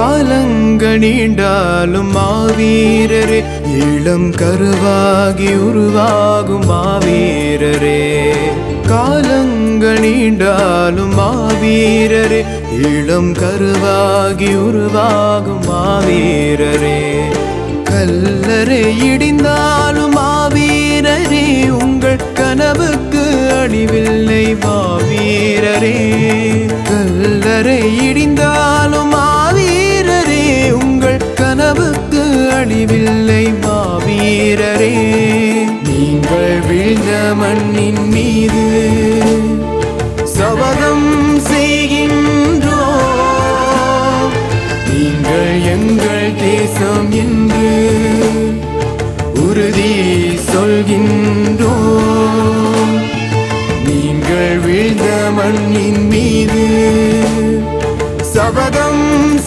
காலங்க நீண்டாலும் மாவீரரே இளம் கருவாகி உருவாகும் மாவீரரே காலங்க நீண்டாலும் மாவீரரே இளம் கருவாகி உருவாகும் மாவீரரே கல்லறை இடிந்தாலும் மாவீரரே உங்கள் கனவுக்கு அழிவில்லை மாவீரரே கல்லறை இடிந்தாலும் மாவீரரே உங்கள் கனவுக்கு அழிவில்லை மாவீரரே நீங்கள் வீழ்ந்த மண்ணின் மீது சபதம் செய்கின்றோம் நீங்கள் எங்கள் தேசம் என்று உறுதி சொல்கின்றோம் நீங்கள் வீழ்ந்த மண்ணின் மீது சபதம்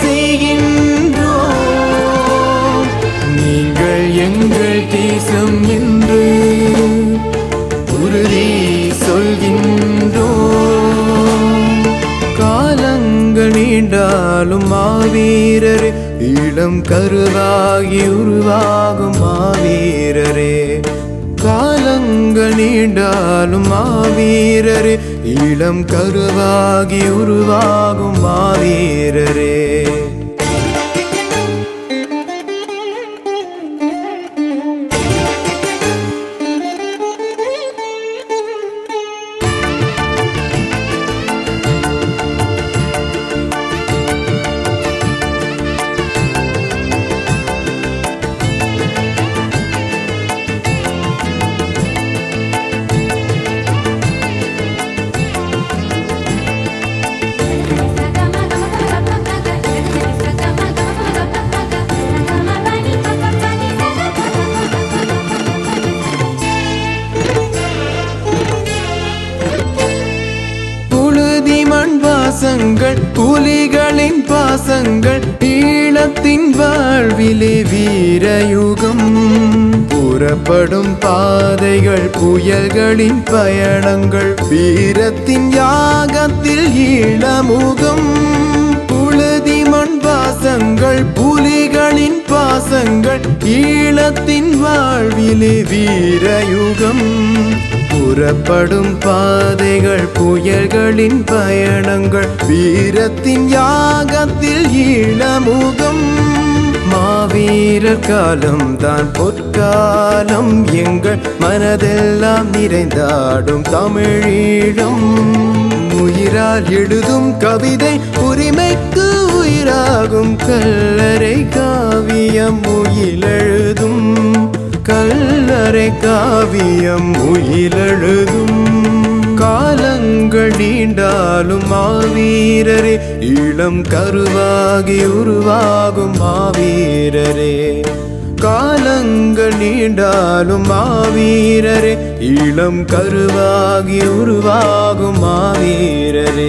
செய்கின்றோம் நீங்கள் எங்கள் தேசம் என்று உறுதி சொல்கின்றோம் காலங்கள் நீண்டாலும் மாவீரரே இளம் கருவாகி உருவாகும் மாவீரரே காலங்கள் நீண்டாலும் மாவீரரே இளம் கருவாகி உருவாகும் மாவீரரே புழுதி மண் வாசங்கள் புலிகளின் பாசங்கள் ஈழத்தின் வாழ்விலே வீரயுகம் புறப்படும் பாதைகள் புயல்களின் பயணங்கள் வீரத்தின் யாகத்தில் ஈழமுகம் புழுதி மண் வாசங்கள் புலிகளின் பாசங்கள் ஈழத்தின் வாழ்விலே வீரயுகம் புறப்படும் பாதைகள் புயல்களின் பயணங்கள் வீரத்தின் யாகத்தில் ஈழமுகம் மாவீரர் காலம் தான் பொற்காலம் எங்கள் மனதெல்லாம் நிறைந்தாடும் தமிழீழம் உயிரால் எழுதும் கவிதை உரிமைக்கு உயிராகும் கல்லறை காவியம் உயிலெழுதும் கல்லறை காவியம் உயிலெழுதும் காலங்கள் நீண்டாலும் மாவீரரே இளம் கருவாகி உருவாகும் மாவீரரே காலங்கள் நீண்டாலும் மாவீரரே இளம் கருவாகி உருவாகும் மாவீரரே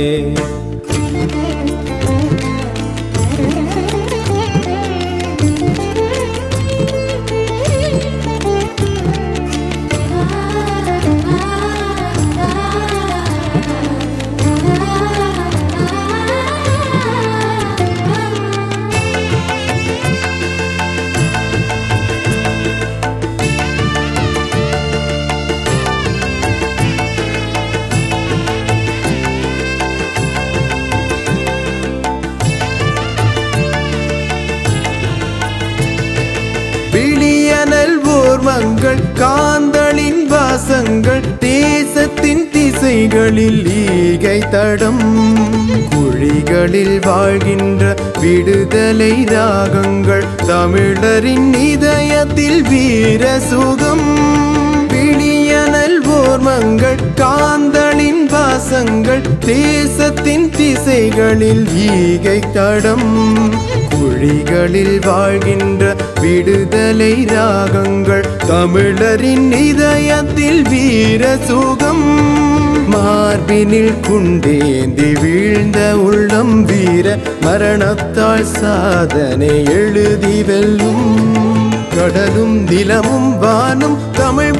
விழியனல் ஓர்மங்கள் காந்தளின் வாசங்கள் தேசத்தின் திசைகளில் ஈகை தடம் குழிகளில் வாழ்கின்ற விடுதலை ராகங்கள் தமிழரின் இதயத்தில் வீர சுகம் விழியனல் ஓர்மங்கள் காந்தளின் வாசங்கள் தேசத்தின் திசைகளில் ஈகை தடம் குழிகளில் வாழ்கின்ற விடுதலை ராகங்கள் தமிழரின் இதயத்தில் வீர சுகம் மார்பினில் குண்டேந்தி வீழ்ந்த உள்ளம் வீர மரணத்தால் சாதனை எழுதி வெல்லும் கடலும் நிலமும் வானும் தமிழ்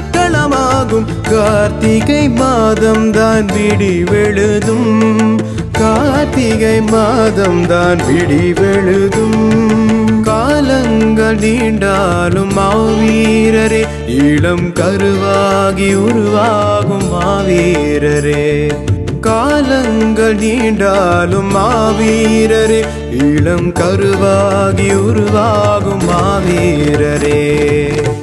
வாழக்களமாகும் கார்த்திகை மாதம் தான் விடிவெழுதும் கார்த்திகை மாதம் தான் விடிவெழுதும் காலங்கள் நீண்டாலும் மாவீரரே இளம் கருவாகி உருவாகும் மாவீரரே காலங்கள் நீண்டாலும் மாவீரரே இளம் கருவாகி உருவாகும் மாவீரரே